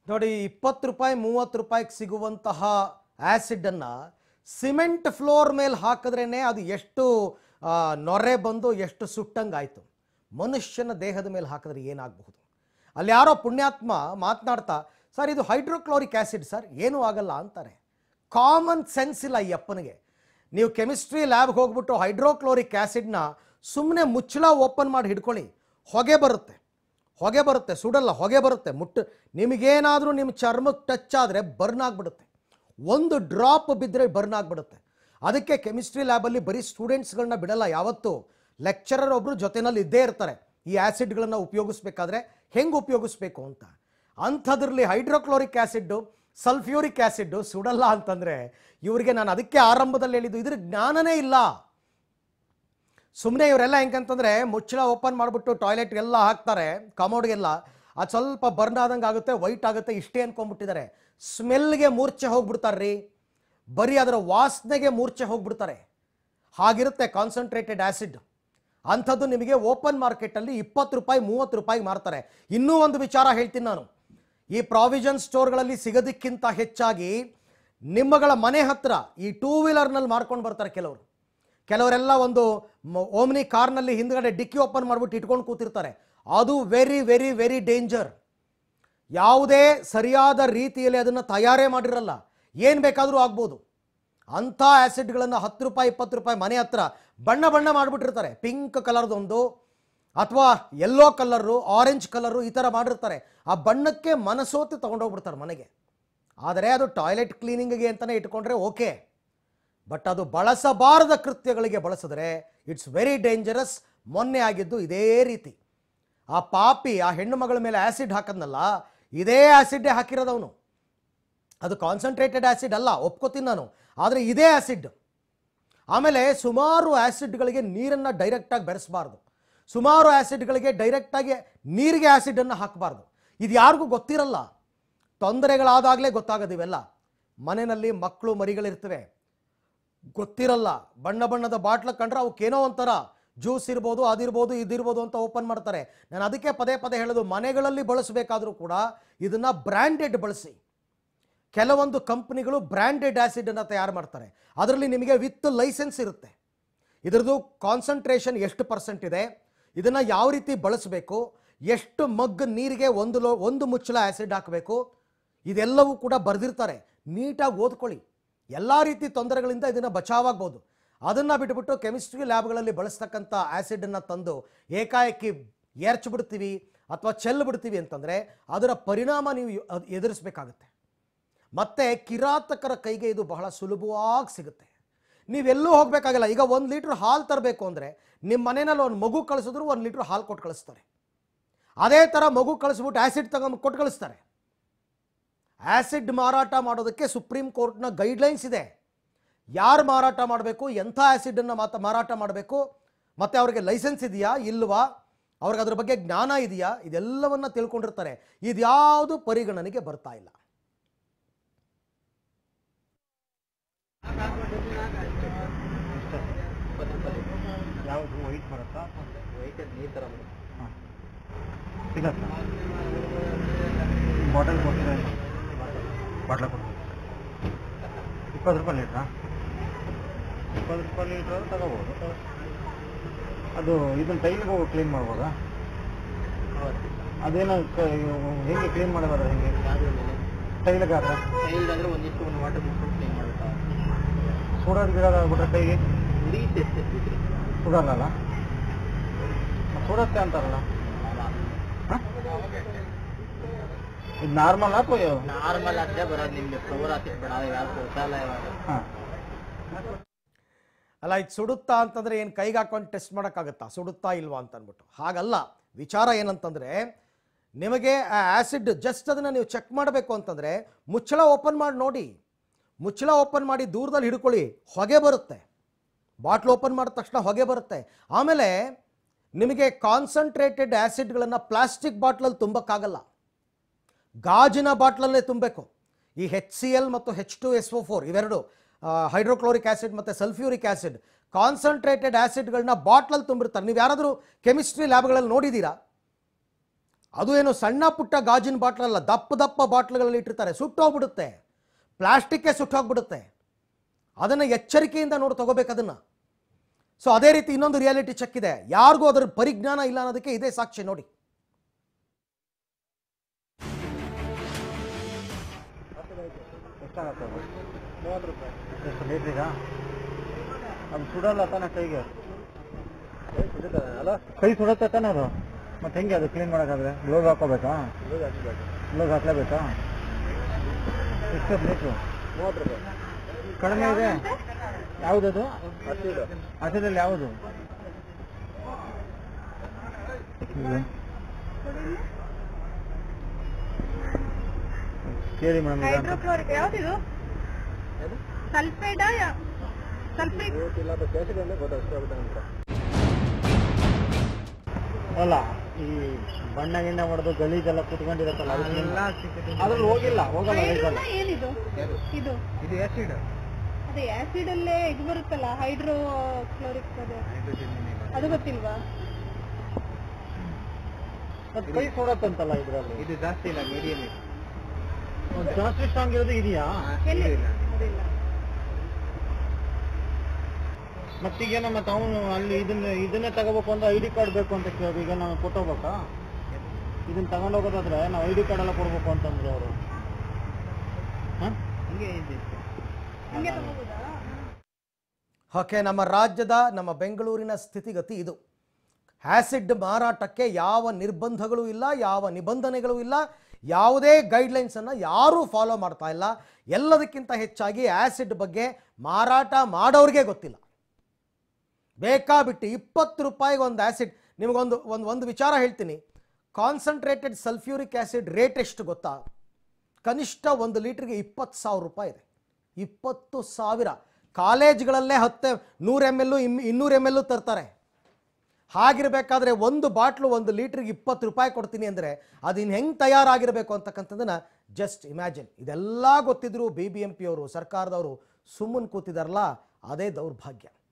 ನೋಡಿ ಇಪ್ಪತ್ತು ರೂಪಾಯಿ ಮೂವತ್ತು ರೂಪಾಯಿಗೆ ಸಿಗುವಂತಹ ಆ್ಯಸಿಡನ್ನು ಸಿಮೆಂಟ್ ಫ್ಲೋರ್ ಮೇಲೆ ಹಾಕಿದ್ರೇ ಅದು ಎಷ್ಟು ಆ, ನೊರೆ ಬಂದು ಎಷ್ಟು ಸುಟ್ಟಂಗಾಯಿತು ಮನುಷ್ಯನ ದೇಹದ ಮೇಲೆ ಹಾಕಿದ್ರೆ ಏನಾಗಬಹುದು ಅಲ್ಲಿ ಯಾರೋ ಪುಣ್ಯಾತ್ಮ ಮಾತನಾಡ್ತಾ ಸರ್ ಇದು ಹೈಡ್ರೋಕ್ಲೋರಿಕ್ ಆ್ಯಸಿಡ್ ಸರ್ ಏನೂ ಆಗಲ್ಲ ಅಂತಾರೆ ಕಾಮನ್ ಸೆನ್ಸ್ ಇಲ್ಲ ಈ ಅಪ್ಪನಿಗೆ ನೀವು ಕೆಮಿಸ್ಟ್ರಿ ಲ್ಯಾಬ್ಗೆ ಹೋಗ್ಬಿಟ್ಟು ಹೈಡ್ರೋಕ್ಲೋರಿಕ್ ಆ್ಯಸಿಡ್ನ ಸುಮ್ಮನೆ ಮುಚ್ಚಳ ಓಪನ್ ಮಾಡಿ ಹಿಡ್ಕೊಳ್ಳಿ ಹೊಗೆ ಬರುತ್ತೆ ಹೊಗೆ ಬರುತ್ತೆ ಸುಡಲ್ಲ ಹೊಗೆ ಬರುತ್ತೆ ಮುಟ್ಟು ನಿಮಗೇನಾದರೂ ನಿಮ್ಮ ಚರ್ಮಕ್ಕೆ ಟಚ್ ಆದರೆ ಬರ್ನ್ ಆಗಿಬಿಡುತ್ತೆ ಒಂದು ಡ್ರಾಪ್ ಬಿದ್ದರೆ ಬರ್ನ್ ಆಗಿಬಿಡುತ್ತೆ ಅದಕ್ಕೆ ಕೆಮಿಸ್ಟ್ರಿ ಲ್ಯಾಬಲ್ಲಿ ಬರೀ ಸ್ಟೂಡೆಂಟ್ಸ್ಗಳನ್ನ ಬಿಡಲ್ಲ ಯಾವತ್ತೂ ಲೆಕ್ಚರರ್ ಒಬ್ಬರು ಜೊತೆನಲ್ಲಿ ಇದ್ದೇ ಇರ್ತಾರೆ ಈ ಆ್ಯಸಿಡ್ಗಳನ್ನು ಉಪಯೋಗಿಸ್ಬೇಕಾದ್ರೆ ಹೆಂಗೆ ಉಪಯೋಗಿಸ್ಬೇಕು ಅಂತ ಅಂಥದ್ರಲ್ಲಿ ಹೈಡ್ರೋಕ್ಲೋರಿಕ್ ಆ್ಯಸಿಡ್ಡು ಸಲ್ಫ್ಯೂರಿಕ್ ಆ್ಯಸಿಡ್ಡು ಸುಡಲ್ಲ ಅಂತಂದರೆ ಇವರಿಗೆ ನಾನು ಅದಕ್ಕೆ ಆರಂಭದಲ್ಲಿ ಹೇಳಿದ್ದು ಇದ್ರ ಜ್ಞಾನನೇ ಇಲ್ಲ ಸುಮ್ಮನೆ ಇವರೆಲ್ಲ ಹೆಂಗಂತಂದರೆ ಮುಚ್ಚಳ ಓಪನ್ ಮಾಡಿಬಿಟ್ಟು ಟಾಯ್ಲೆಟ್ಗೆಲ್ಲ ಹಾಕ್ತಾರೆ ಕಮೋಡ್ಗೆಲ್ಲ ಅದು ಸ್ವಲ್ಪ ಬರ್ನ್ ಆದಂಗೆ ಆಗುತ್ತೆ ವೈಟ್ ಆಗುತ್ತೆ ಇಷ್ಟೇ ಅನ್ಕೊಂಡ್ಬಿಟ್ಟಿದ್ದಾರೆ ಸ್ಮೆಲ್ಗೆ ಮೂರ್ಛೆ ಹೋಗ್ಬಿಡ್ತಾರೆ ರೀ ಬರೀ ಅದರ ವಾಸನೆಗೆ ಮೂರ್ಛೆ ಹೋಗ್ಬಿಡ್ತಾರೆ ಹಾಗಿರುತ್ತೆ ಕಾನ್ಸಂಟ್ರೇಟೆಡ್ ಆ್ಯಸಿಡ್ ಅಂಥದ್ದು ನಿಮಗೆ ಓಪನ್ ಮಾರ್ಕೆಟಲ್ಲಿ ಇಪ್ಪತ್ತು ರೂಪಾಯಿ ಮೂವತ್ತು ರೂಪಾಯಿಗೆ ಮಾರ್ತಾರೆ ಇನ್ನೂ ಒಂದು ವಿಚಾರ ಹೇಳ್ತೀನಿ ನಾನು ಈ ಪ್ರಾವಿಷನ್ ಸ್ಟೋರ್ಗಳಲ್ಲಿ ಸಿಗೋದಕ್ಕಿಂತ ಹೆಚ್ಚಾಗಿ ನಿಮ್ಮಗಳ ಮನೆ ಹತ್ರ ಈ ಟೂ ವೀಲರ್ನಲ್ಲಿ ಮಾರ್ಕೊಂಡು ಬರ್ತಾರೆ ಕೆಲವರು ಕೆಲವರೆಲ್ಲ ಒಂದು ಮ- ಓಮ್ನಿ ಕಾರ್ನಲ್ಲಿ ಹಿಂದ್ಗಡೆ ಡಿಕ್ಕಿ ಓಪನ್ ಮಾಡಿಬಿಟ್ಟು ಇಟ್ಕೊಂಡು ಕೂತಿರ್ತಾರೆ ಅದು ವೆರಿ ವೆರಿ ವೆರಿ ಡೇಂಜರ್ ಯಾವುದೇ ಸರಿಯಾದ ರೀತಿಯಲ್ಲಿ ಅದನ್ನು ತಯಾರೇ ಮಾಡಿರಲ್ಲ ಏನು ಬೇಕಾದರೂ ಆಗ್ಬೋದು ಅಂಥ ಆ್ಯಸಿಡ್ಗಳನ್ನು ಹತ್ತು ರೂಪಾಯಿ ಇಪ್ಪತ್ತು ರೂಪಾಯಿ ಮನೆ ಹತ್ರ ಬಣ್ಣ ಬಣ್ಣ ಮಾಡಿಬಿಟ್ಟಿರ್ತಾರೆ ಪಿಂಕ್ ಕಲರ್ದೊಂದು ಅಥವಾ ಯೆಲ್ಲೋ ಕಲರು ಆರೆಂಜ್ ಕಲರು ಈ ಥರ ಮಾಡಿರ್ತಾರೆ ಆ ಬಣ್ಣಕ್ಕೆ ಮನಸೋತಿ ತೊಗೊಂಡೋಗ್ಬಿಡ್ತಾರೆ ಮನೆಗೆ ಆದರೆ ಅದು ಟಾಯ್ಲೆಟ್ ಕ್ಲೀನಿಂಗಿಗೆ ಅಂತಲೇ ಇಟ್ಕೊಂಡ್ರೆ ಓಕೆ ಬಟ್ ಅದು ಬಳಸಬಾರದ ಕೃತ್ಯಗಳಿಗೆ ಬಳಸಿದ್ರೆ ಇಟ್ಸ್ ವೆರಿ ಡೇಂಜರಸ್ ಮೊನ್ನೆ ಆಗಿದ್ದು ಇದೇ ರೀತಿ ಆ ಪಾಪಿ ಆ ಹೆಣ್ಣು ಮಗಳ ಮೇಲೆ ಆ್ಯಸಿಡ್ ಹಾಕದ್ನಲ್ಲ ಇದೇ ಆ್ಯಸಿಡ್ಡೇ ಹಾಕಿರೋದವನು ಅದು ಕಾನ್ಸಂಟ್ರೇಟೆಡ್ ಆ್ಯಸಿಡ್ ಅಲ್ಲ ಒಪ್ಕೋತೀನಿ ನಾನು ಆದರೆ ಇದೇ ಆ್ಯಸಿಡ್ ಆಮೇಲೆ ಸುಮಾರು ಆ್ಯಸಿಡ್ಗಳಿಗೆ ನೀರನ್ನು ಡೈರೆಕ್ಟಾಗಿ ಬೆರೆಸಬಾರ್ದು ಸುಮಾರು ಆ್ಯಸಿಡ್ಗಳಿಗೆ ಡೈರೆಕ್ಟಾಗಿ ನೀರಿಗೆ ಆ್ಯಸಿಡನ್ನು ಹಾಕಬಾರ್ದು ಇದು ಯಾರಿಗೂ ಗೊತ್ತಿರಲ್ಲ ತೊಂದರೆಗಳಾದಾಗಲೇ ಗೊತ್ತಾಗೋದು ಇವೆಲ್ಲ ಮನೆಯಲ್ಲಿ ಮಕ್ಕಳು ಮರಿಗಳಿರ್ತವೆ ಗೊತ್ತಿರಲ್ಲ ಬಣ್ಣ ಬಣ್ಣದ ಬಾಟ್ಲ ಕಂಡ್ರೆ ಅವಕ್ಕೇನೋ ಒಂಥರ ಜ್ಯೂಸ್ ಇರ್ಬೋದು ಅದಿರ್ಬೋದು ಇದಿರ್ಬೋದು ಅಂತ ಓಪನ್ ಮಾಡ್ತಾರೆ ನಾನು ಅದಕ್ಕೆ ಪದೇ ಪದೇ ಹೇಳೋದು ಮನೆಗಳಲ್ಲಿ ಬಳಸಬೇಕಾದ್ರೂ ಕೂಡ ಇದನ್ನು ಬ್ರ್ಯಾಂಡೆಡ್ ಬಳಸಿ ಕೆಲವೊಂದು ಕಂಪ್ನಿಗಳು ಬ್ರ್ಯಾಂಡೆಡ್ ಆ್ಯಸಿಡನ್ನು ತಯಾರು ಮಾಡ್ತಾರೆ ಅದರಲ್ಲಿ ನಿಮಗೆ ವಿತ್ ಲೈಸೆನ್ಸ್ ಇರುತ್ತೆ ಇದರದ್ದು ಕಾನ್ಸಂಟ್ರೇಷನ್ ಎಷ್ಟು ಪರ್ಸೆಂಟ್ ಇದೆ ಇದನ್ನು ಯಾವ ರೀತಿ ಬಳಸಬೇಕು ಎಷ್ಟು ಮಗ್ ನೀರಿಗೆ ಒಂದು ಲೋ ಒಂದು ಮುಚ್ಚಳ ಆ್ಯಸಿಡ್ ಹಾಕಬೇಕು ಇದೆಲ್ಲವೂ ಕೂಡ ಬರೆದಿರ್ತಾರೆ ನೀಟಾಗಿ ಓದ್ಕೊಳ್ಳಿ ಎಲ್ಲ ರೀತಿ ತೊಂದರೆಗಳಿಂದ ಇದನ್ನು ಬಚಾವಾಗ್ಬೋದು ಅದನ್ನು ಬಿಟ್ಬಿಟ್ಟು ಕೆಮಿಸ್ಟ್ರಿ ಲ್ಯಾಬ್ಗಳಲ್ಲಿ ಬಳಸ್ತಕ್ಕಂಥ ಆ್ಯಸಿಡನ್ನು ತಂದು ಏಕಾಏಕಿ ಏರ್ಚ್ಬಿಡ್ತೀವಿ ಅಥವಾ ಚೆಲ್ಬಿಡ್ತೀವಿ ಅಂತಂದರೆ ಅದರ ಪರಿಣಾಮ ನೀವು ಅದ್- ಎದುರಿಸ್ಬೇಕಾಗತ್ತೆ ಮತ್ತೆ ಕಿರಾತಕರ ಕೈಗೆ ಇದು ಬಹಳ ಸುಲಭವಾಗಿ ಸಿಗುತ್ತೆ ನೀವೆಲ್ಲೂ ಹೋಗಬೇಕಾಗಿಲ್ಲ ಈಗ ಒಂದು ಲೀಟ್ರ್ ಹಾಲು ತರಬೇಕು ಅಂದರೆ ನಿಮ್ಮ ಮನೆಯಲ್ಲಿ ಒಂದು ಮಗು ಕಳಿಸಿದ್ರು ಒಂದು ಲೀಟ್ರ್ ಹಾಲು ಕೊಟ್ಟು ಕಳಿಸ್ತಾರೆ ಅದೇ ಥರ ಮಗು ಕಳಿಸ್ಬಿಟ್ಟು ಆ್ಯಸಿಡ್ ತಗೊಂಡು ಕೊಟ್ಟು ಕಳಿಸ್ತಾರೆ ಆ್ಯಸಿಡ್ ಮಾರಾಟ ಮಾಡೋದಕ್ಕೆ ಸುಪ್ರೀಂ ಕೋರ್ಟ್ನ ಗೈಡ್ಲೈನ್ಸ್ ಇದೆ ಯಾರು ಮಾರಾಟ ಮಾಡಬೇಕು ಎಂಥ ಆ್ಯಸಿಡನ್ನು ಮಾತ ಮಾರಾಟ ಮಾಡಬೇಕು ಮತ್ತು ಅವ್ರಿಗೆ ಲೈಸೆನ್ಸ್ ಇದೆಯಾ ಇಲ್ವಾ ಅವ್ರಿಗೆ ಅದ್ರ ಬಗ್ಗೆ ಜ್ಞಾನ ಇದೆಯಾ ಇದೆಲ್ಲವನ್ನ ತಿಳ್ಕೊಂಡಿರ್ತಾರೆ ಇದ್ಯಾವುದು ಪರಿಗಣನೆಗೆ ಬರ್ತಾ ಇಲ್ಲ ಯಾವುದು ವೈಟ್ ಬರುತ್ತಾ ವೈಟ್ ನೀರು ಥರ ಬರುತ್ತೆ ಹಾಂ ಸಿಗತ್ತಾ ಬಾಟಲ್ ಕೊಡ್ತೀರಾ ಬಾಟ್ಲ ಕೊಡ್ತೀವಿ ಇಪ್ಪತ್ತು ರೂಪಾಯಿ ಲೀಟ್ರಾ ಇಪ್ಪತ್ತು ರೂಪಾಯಿ ಲೀಟ್ರ್ ತಗೋಬೋದು ಅದು ಇದನ್ನ ಟೈಲ್ಗೆ ಹೋಗಿ ಕ್ಲೀನ್ ಮಾಡ್ಬೋದಾ ಹೌದು ಅದೇನೋ ಕ- ಹೆಂಗೆ ಕ್ಲೀನ್ ಮಾಡೋದಾದ್ರೆ ಹೆಂಗೆ ಯಾವ್ದು ಮೇಲೆ ಟೈಲ್ಗೆ ಆದ್ರೆ ಟೈಲ್ ಅಂದ್ರೆ ಒಂದಿಷ್ಟು ಒಂದು ವಾಟರ್ ಬಿಟ್ಬಿಟ್ಟು ಕ್ಲೀನ್ ಮಾಡ್ಬೇಕಾ ಸುಡೋದು ಗಿಡೋದು ಆಗ್ಬಿಟ್ರೆ ಕೈಗೆ ಉರಿಯುತ್ತೆ ಅಷ್ಟೇ ಬಿದ್ರೆ ಸುಡಲ್ಲ ಸುಡತ್ತೆ ಅಂತಾರಲ್ಲ ಹಾಂ ಇದು ನಾರ್ಮಲ್ ಅಥವಾ ನಾರ್ಮಲ್ ಅಷ್ಟೇ ಬರೋದು ನಿಮ್ಗೆ ಫ್ಲವರ್ ಹಾಕಿದ್ ಬೇಡ ಯಾರು ಗೊತ್ತಲ್ಲ ಇವಾಗ ಹಾಂ ಅಲ್ಲ ಇದು ಸುಡುತ್ತಾ ಅಂತಂದರೆ ಏನು ಕೈಗೆ ಹಾಕೊಂಡು ಟೆಸ್ಟ್ ಮಾಡೋಕ್ಕಾಗತ್ತಾ ಸುಡುತ್ತಾ ಇಲ್ವಾ ಅಂತ ಅಂದ್ಬಿಟ್ಟು ಹಾಗಲ್ಲ ವಿಚಾರ ಏನಂತಂದರೆ ನಿಮಗೆ ಆ ಆ್ಯಸಿಡ್ ಜಸ್ಟ್ ಅದನ್ನು ನೀವು ಚೆಕ್ ಮಾಡಬೇಕು ಅಂತಂದರೆ ಮುಚ್ಚಳ ಓಪನ್ ಮಾಡಿ ನೋಡಿ ಮುಚ್ಚಳ ಓಪನ್ ಮಾಡಿ ದೂರದಲ್ಲಿ ಹಿಡ್ಕೊಳ್ಳಿ ಹೊಗೆ ಬರುತ್ತೆ ಬಾಟ್ಲ್ ಓಪನ್ ಮಾಡಿದ ತಕ್ಷಣ ಹೊಗೆ ಬರುತ್ತೆ ಆಮೇಲೆ ನಿಮಗೆ ಕಾನ್ಸಂಟ್ರೇಟೆಡ್ ಆ್ಯಸಿಡ್ಗಳನ್ನು ಪ್ಲಾಸ್ಟಿಕ್ ಬಾಟ್ಲಲ್ಲಿ ತುಂಬಕ್ಕಾಗಲ್ಲ ಗಾಜಿನ ಬಾಟ್ಲಲ್ಲೇ ತುಂಬಬೇಕು ಈ ಹೆಚ್ ಸಿ ಎಲ್ ಮತ್ತು H two S O four ಇವೆರಡು ಹೈಡ್ರೋಕ್ಲೋರಿಕ್ ಆ್ಯಸಿಡ್ ಮತ್ತು ಸಲ್ಫ್ಯೂರಿಕ್ ಆ್ಯಸಿಡ್ ಕಾನ್ಸಂಟ್ರೇಟೆಡ್ ಆ್ಯಸಿಡ್ಗಳನ್ನ ಬಾಟ್ಲಲ್ಲಿ ತುಂಬಿರ್ತಾರೆ ನೀವು ಯಾರಾದರೂ ಕೆಮಿಸ್ಟ್ರಿ ಲ್ಯಾಬ್ಗಳಲ್ಲಿ ನೋಡಿದ್ದೀರಾ ಅದು ಏನು ಸಣ್ಣ ಪುಟ್ಟ ಗಾಜಿನ ಬಾಟ್ಲಲ್ಲ ದಪ್ಪ ದಪ್ಪ ಬಾಟ್ಲ್ಗಳಲ್ಲಿ ಇಟ್ಟಿರ್ತಾರೆ ಸುಟ್ಟೋಗ್ಬಿಡುತ್ತೆ ಪ್ಲಾಸ್ಟಿಕ್ಕೇ ಸುಟ್ಟೋಗ್ಬಿಡುತ್ತೆ ಅದನ್ನು ಎಚ್ಚರಿಕೆಯಿಂದ ನೋಡಿ ತಗೋಬೇಕು ಅದನ್ನು ಸೊ ಅದೇ ರೀತಿ ಇನ್ನೊಂದು ರಿಯಾಲಿಟಿ ಚೆಕ್ ಇದೆ ಯಾರಿಗೂ ಅದರ ಪರಿಜ್ಞಾನ ಇಲ್ಲ ಅನ್ನೋದಕ್ಕೆ ಇದೇ ಸಾಕ್ಷಿ ನೋಡಿ ಎಷ್ಟಾಗತ್ತೆ ಅದು ಮೂವತ್ತು ರೂಪಾಯಿ ಎಷ್ಟು ಲೀಟ್ರಿಗಾ ಅದು ಸುಡಲ್ಲ ತಾನೆ ಕೈಗೆ ಅಲ್ಲ ಕೈ ಸುಡುತ್ತೆ ತಾನೆ ಅದು ಮತ್ತೆ ಹೆಂಗೆ ಅದು ಕ್ಲೀನ್ ಮಾಡೋಕ್ಕಾದ್ರೆ ಗ್ಲೋಸ್ ಹಾಕೋಬೇಕಾ ಗ್ಲೋಸ್ ಹಾಕ್ಲೇಬೇಕಾ ಎಷ್ಟು ಲೀಟ್ರು ಮೂವತ್ತು ರೂಪಾಯಿ ಕಡಿಮೆ ಇದೆ ಯಾವುದದು ಹಸಿರಲ್ಲಿ ಯಾವುದು ಇದು. ಕೇಳಿ ಮೇಡಮ್ ಈಗ ಹೈಡ್ರೋಕ್ಲೋರಿಕ್ ಯಾವ್ದಿದು ಸಲ್ಫೇಡಾ ಸಲ್ಫೇಟ್ ಅಲ್ಲ ಈ ಬಣ್ಣ ಗಿಣ್ಣ ಹೊಡೆದು ಗಲೀಜೆಲ್ಲ ಕುತ್ಕೊಂಡಿರತ್ತಲ್ಲ ಅದ್ರಲ್ಲಿ ಹೋಗಿಲ್ಲ ಹೋಗಲ್ಲ ಗಲೀಜೆಲ್ಲ ಏನಿದು ಇದು ಇದು ಆಸಿಡ್ ಅದೇ ಆಸಿಡ್ ಅಲ್ಲೇ ಇದು ಬರುತ್ತಲ್ಲ ಹೈಡ್ರೋ ಕ್ಲೋರಿಕ್ ಅದು ಅದು ಗೊತ್ತಿಲ್ವಾ ಮತ್ತೆ ಕೈ ಸುಡತ್ತಂತಲ್ಲ ಇದ್ರಲ್ಲಿ ಇದು ಜಾಸ್ತಿ ಇಲ್ಲ ಮೀಡಿಯಂ ಜಾಸ್ತಿ ಸ್ಟ್ರಾಂಗ್ ಇರೋದು ಇದೆಯಾ ಎಲ್ಲಿ ಅದಿಲ್ಲ ಮತ್ತೀಗೇನೋ ಮತ್ತೆ ಅವನು ಅಲ್ಲಿ ಇದನ್ನ ಇದನ್ನೇ ತಗೋಬೇಕು ಅಂದ್ರೆ ಐ ಡಿ ಕಾರ್ಡ್ ಬೇಕು ಅಂತ ಕೇಳಿ ಈಗ ನಾವು ಕೊಟ್ಟೋಗ್ಬೇಕಾ ಇದನ್ನ ತಗೊಂಡು ಹೋಗೋದಾದ್ರೆ ನಾವು ಐ ಡಿ ಕಾರ್ಡ್ ಎಲ್ಲ ಕೊಡ್ಬೇಕು ಅಂತಂದ್ರು ಅವರು ಹಿಂಗೆ ಹಂಗೆ ತಗೋಬೋದಾ ಓಕೆ ನಮ್ಮ ರಾಜ್ಯದ ನಮ್ಮ ಬೆಂಗಳೂರಿನ ಸ್ಥಿತಿಗತಿ ಇದು ಆ್ಯಸಿಡ್ ಮಾರಾಟಕ್ಕೆ ಯಾವ ನಿರ್ಬಂಧಗಳು ಇಲ್ಲ ಯಾವ ನಿಬಂಧನೆಗಳು ಇಲ್ಲ ಯಾವುದೇ ಗೈಡ್ಲೈನ್ಸನ್ನು ಯಾರೂ ಫಾಲೋ ಮಾಡ್ತಾ ಇಲ್ಲ ಎಲ್ಲದಕ್ಕಿಂತ ಹೆಚ್ಚಾಗಿ ಆ್ಯಸಿಡ್ ಬಗ್ಗೆ ಮಾರಾಟ ಮಾಡೋರಿಗೆ ಗೊತ್ತಿಲ್ಲ ಬೇಕಾಬಿಟ್ಟು ಇಪ್ಪತ್ತು ರೂಪಾಯಿಗೆ ಒಂದು ಆ್ಯಸಿಡ್ ನಿಮಗೊಂದು ಒಂದು ಒಂದು ವಿಚಾರ ಹೇಳ್ತೀನಿ ಕಾನ್ಸಂಟ್ರೇಟೆಡ್ ಸಲ್ಫ್ಯೂರಿಕ್ ಆ್ಯಸಿಡ್ ರೇಟ್ ಎಷ್ಟು ಗೊತ್ತಾ ಕನಿಷ್ಠ ಒಂದು ಲೀಟ್ರಿಗೆ ಇಪ್ಪತ್ತು ಸಾವಿರ ರೂಪಾಯಿ ಇದೆ ಇಪ್ಪತ್ತು ಸಾವಿರ ಕಾಲೇಜ್ಗಳಲ್ಲೇ ಹತ್ತೆ ನೂರು ಎಮ್ ಎಲ್ಲು ಇಮ್ ಇನ್ನೂರು ಎಮ್ ಎಲ್ಲು ತರ್ತಾರೆ ಹಾಗಿರಬೇಕಾದ್ರೆ ಒಂದು ಬಾಟ್ಲು ಒಂದು ಲೀಟ್ರಿಗೆ ಇಪ್ಪತ್ತು ರೂಪಾಯಿ ಕೊಡ್ತೀನಿ ಅಂದರೆ ಅದು ಇನ್ನು ಹೆಂಗೆ ತಯಾರಾಗಿರಬೇಕು ಅಂತಕ್ಕಂಥದ್ದನ್ನು ಜಸ್ಟ್ ಇಮ್ಯಾಜಿನ್ ಇದೆಲ್ಲ ಗೊತ್ತಿದ್ರು ಬಿ ಬಿ ಎಂ ಪಿಯವರು ಸರ್ಕಾರದವರು ಸುಮ್ಮನೆ ಕೂತಿದಾರಲ್ಲ ಅದೇ ದೌರ್ಭಾಗ್ಯ